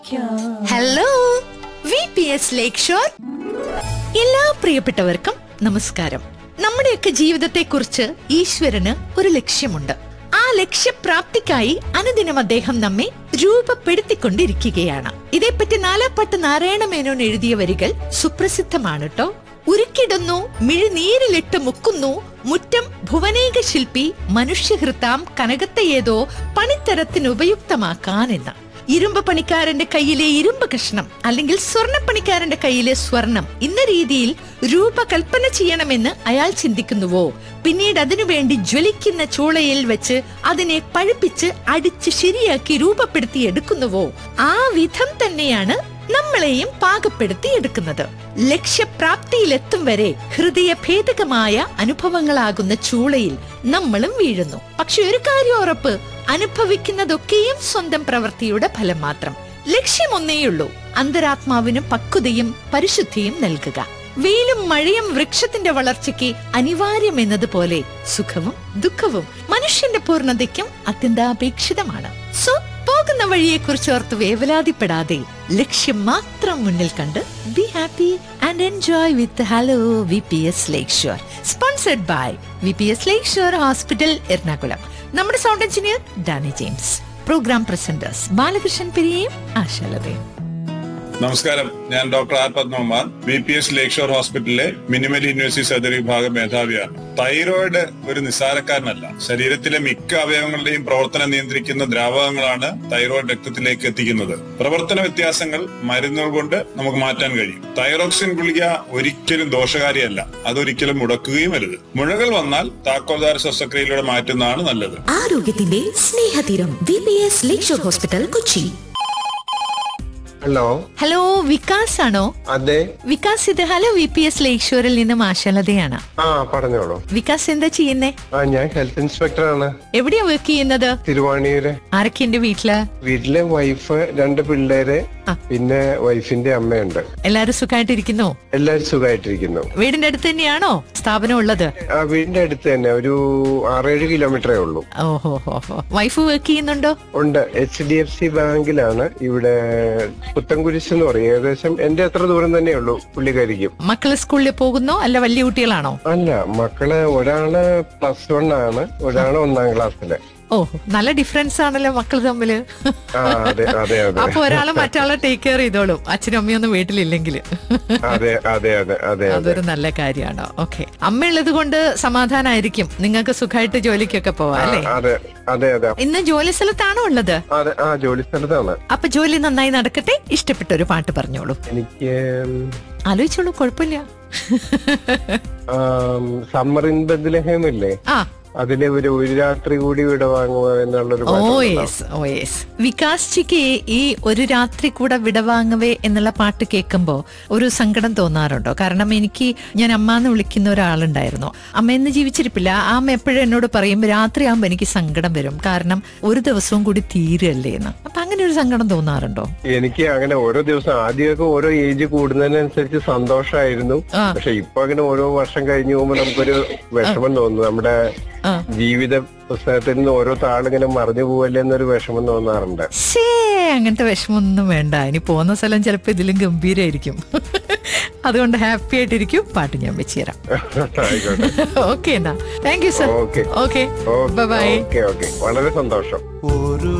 Hello V P S lake shore എല്ലാ പ്രിയപ്പെട്ടവർക്കും നമസ്കാരം നമ്മുടെയൊക്കെ ജീവിതത്തെക്കുറിച്ച് ഈശ്വരന് ഒരു ലക്ഷ്യമുണ്ട് ആ ലക്ഷ്യപ്രാപ്തിക്കായി അനുദിനം അദ്ദേഹം നമ്മെ രൂപപ്പെടുത്തിക്കൊണ്ടിരിക്കുകയാണ് ഇതേപ്പറ്റി നാലാപ്പാട്ട് നാരായണ മേനോൻ എഴുതിയ വരികൾ സുപ്രസിദ്ധമാണ് കേട്ടോ ഉരുക്കിടുന്നു മിഴിനീരിലിട്ട് മുക്കുന്നു മുറ്റം ഭുവനേക ശില്പി മനുഷ്യഹൃത്താം കനകത്തെ ഏതോ പണിത്തരത്തിന് ഉപയുക്തമാക്കാനെന്ന് ഇരുമ്പ് പണിക്കാരന്റെ കയ്യിലെ ഇരുമ്പ് കഷ്ണം അല്ലെങ്കിൽ സ്വർണ്ണ പണിക്കാരന്റെ കയ്യിലെ സ്വർണം ഇന്ന രീതിയിൽ രൂപകൽപ്പന ചെയ്യണമെന്ന് അയാൾ ചിന്തിക്കുന്നുവോ പിന്നീട് അതിനുവേണ്ടി ജ്വലിക്കുന്ന ചൂളയിൽ വെച്ച് അതിനെ പഴുപ്പിച്ച് അടിച്ച് ശരിയാക്കി രൂപപ്പെടുത്തി എടുക്കുന്നുവോ ആ വിധം തന്നെയാണ് നമ്മളെയും പാകപ്പെടുത്തി എടുക്കുന്നത് ലക്ഷ്യപ്രാപ്തിയിലെത്തും വരെ ഹൃദയഭേദകമായ അനുഭവങ്ങളാകുന്ന ചൂളയിൽ നമ്മളും വീഴുന്നു പക്ഷെ ഒരു കാര്യം ഉറപ്പ് അനുഭവിക്കുന്നതൊക്കെയും സ്വന്തം പ്രവൃത്തിയുടെ ഫലം മാത്രം ലക്ഷ്യമൊന്നേയുള്ളൂ അന്തരാത്മാവിന് പക്വതയും പരിശുദ്ധിയും നൽകുക വെയിലും മഴയും വൃക്ഷത്തിന്റെ വളർച്ചയ്ക്ക് അനിവാര്യമെന്നതുപോലെ സുഖവും ദുഃഖവും മനുഷ്യന്റെ പൂർണ്ണതയ്ക്കും അത്യന്താപേക്ഷിതമാണ് സോ പോകുന്ന വഴിയെക്കുറിച്ച് ഓർത്ത് വേവലാതിപ്പെടാതെ ലക്ഷ്യം മാത്രം മുന്നിൽ കണ്ട് be happy and enjoy with hello V P S lake shore sponsored by V P S lake shore hospital Ernakulam നമ്മുടെ sound engineer Danny James program presenters Balakrishnan പെരിയയും ആശാലതയും നമസ്കാരം ഞാൻ doctor R Padmakumar B P S lake shore ഹോസ്പിറ്റലിലെ minimal university surgery വിഭാഗം മേധാവിയാണ് thyroid ഒരു നിസ്സാരക്കാരനല്ല ശരീരത്തിലെ മിക്ക അവയവങ്ങളുടെയും പ്രവർത്തനം നിയന്ത്രിക്കുന്ന ദ്രാവകങ്ങളാണ് തൈറോയിഡ് രക്തത്തിലേക്ക് എത്തിക്കുന്നത് പ്രവർത്തന വ്യത്യാസങ്ങൾ മരുന്നുകൾ കൊണ്ട് നമുക്ക് മാറ്റാൻ കഴിയും തൈറോക്സിൻ ഗുളിക ഒരിക്കലും ദോഷകാരിയല്ല അതൊരിക്കലും മുടക്കുകയും അരുത് മുഴകൾ വന്നാൽ താക്കോൽദാര ശസ്ത്രക്രിയയിലൂടെ മാറ്റുന്നതാണ് നല്ലത് ആരോഗ്യത്തിന്റെ Snehatheeram V P S lakeshore hospital Kochi hello hello Vikas ആണോ അതെ വികാസ് ഇത് hello V P S lake ഷോറിൽ നിന്നും ആശാലതയാണ് ആ പറഞ്ഞോളൂ വികാസ് എന്താ ചെയ്യുന്നേ ആ ഞാൻ ഹെൽത്ത് ഇൻസ്പെക്ടറാണ് എവിടെയാ വർക്ക് ചെയ്യുന്നത് തിരുവാണിയൂര് ആരൊക്കെ എന്റെ വീട്ടില് വീട്ടിലെ വൈഫ് രണ്ട് പിള്ളേര് ആ. പിന്നെ വൈഫിന്റെ അമ്മയുണ്ട് എല്ലാരും സുഖമായിട്ടിരിക്കുന്നു എല്ലാരും സുഖമായിട്ടിരിക്കുന്നു വീടിന്റെ അടുത്ത് തന്നെയാണോ സ്ഥാപനം ഉള്ളത് ആ വീടിന്റെ അടുത്ത് തന്നെ ഒരു ആറേഴ് കിലോമീറ്ററേ ഉള്ളൂ ഓഹോ ഹോ ഹോ വൈഫ് വർക്ക് ചെയ്യുന്നുണ്ടോ ഉണ്ട് എച്ച് ഡി എഫ് സി ബാങ്കിലാണ് ഇവിടെ പുത്തൻകുരിശ് എന്ന് പറയും ഏകദേശം എന്റെ അത്ര ദൂരം തന്നെ ഉള്ളൂ പുള്ളിക്കാരിക്കും മക്കള് സ്കൂളിൽ പോകുന്നോ അല്ല വലിയ കുട്ടികളാണോ അല്ല മക്കള് ഒരാള് പ്ലസ് വൺ ആണ് ഒരാള് ഒന്നാം ക്ലാസ്സില് ഓ നല്ല ഡിഫറൻസ് ആണല്ലോ മക്കൾ തമ്മില് ആ അതെ അതെ അതെ അപ്പൊ ഒരാള് മറ്റാളെ ടേക്ക് കെയർ ചെയ്തോളും അച്ഛനും അമ്മയൊന്നും വീട്ടിലില്ലെങ്കിൽ അതെ അതെ അതെ അതെ അതെ അതൊരു നല്ല കാര്യമാണ് ഓക്കെ അമ്മയുള്ളത് കൊണ്ട് സമാധാനമായിരിക്കും നിങ്ങൾക്ക് സുഖമായിട്ട് ജോലിക്കൊക്കെ പോവാം അല്ലേ അതെ അതെ അതെ ഇന്ന് ജോലി സ്ഥലത്താണോ ഉള്ളത് അതെ ആ ജോലി സ്ഥലത്താണ് അപ്പൊ ജോലി നന്നായി നടക്കട്ടെ ഇഷ്ടപ്പെട്ട ഒരു പാട്ട് പറഞ്ഞോളൂ എനിക്ക് ആലോചിച്ചോളൂ കുഴപ്പമില്ല സമ്മർ ഇൻ ബദ്ലഹേം ഇല്ലേ ആ അതിലെ ഒരു ഒരു രാത്രി കൂടി വിടവാങ്ങുക എന്നുള്ളൊരു ഓ പാട്ടുണ്ടല്ലോ. യെസ് ഓ യെസ് വികാസ് ചിക്ക് ഈ ഒരു രാത്രി കൂടെ വിടവാങ്ങവേ എന്നുള്ള പാട്ട് കേൾക്കുമ്പോ ഒരു സങ്കടം തോന്നാറുണ്ടോ കാരണം എനിക്ക് ഞാൻ അമ്മ എന്ന് വിളിക്കുന്ന ഒരാളുണ്ടായിരുന്നു അമ്മ എന്ന് ജീവിച്ചിരിപ്പില്ല ആ അമ്മ എപ്പോഴും എന്നോട് പറയും രാത്രി ആകുമ്പോ എനിക്ക് സങ്കടം വരും കാരണം ഒരു ദിവസവും കൂടി തീരല്ലേ എന്ന് അപ്പൊ അങ്ങനെ ഒരു സങ്കടം തോന്നാറുണ്ടോ എനിക്ക് അങ്ങനെ ഓരോ ദിവസം ആദ്യമൊക്കെ ഓരോ ഏജ് കൂടുന്നതിനനുസരിച്ച് സന്തോഷമായിരുന്നു ആ. പക്ഷെ ഇപ്പൊ അങ്ങനെ ഓരോ വർഷം കഴിഞ്ഞു പോകുമ്പോ നമുക്കൊരു വിഷമം തോന്നുന്നു നമ്മുടെ ആ. ജീവിത പുസ്തകത്തിൽ നിന്ന് ഓരോ താളിങ്ങനെ മറിഞ്ഞു പോവല്ലേ എന്നൊരു വിഷമം തോന്നാറുണ്ട് ശേ അങ്ങനത്തെ വിഷമമൊന്നും വേണ്ട ഇനി പോകുന്ന സ്ഥലം ചിലപ്പോ ഇതിലും ഗംഭീരായിരിക്കും അതുകൊണ്ട് ഹാപ്പി ആയിട്ടിരിക്കും പാട്ട് ഞാൻ വെച്ച് തരാം ആയിക്കോട്ടെ ഓക്കെ എന്നാ thank you sir okay okay okay bye okay okay വളരെ സന്തോഷം ഒരു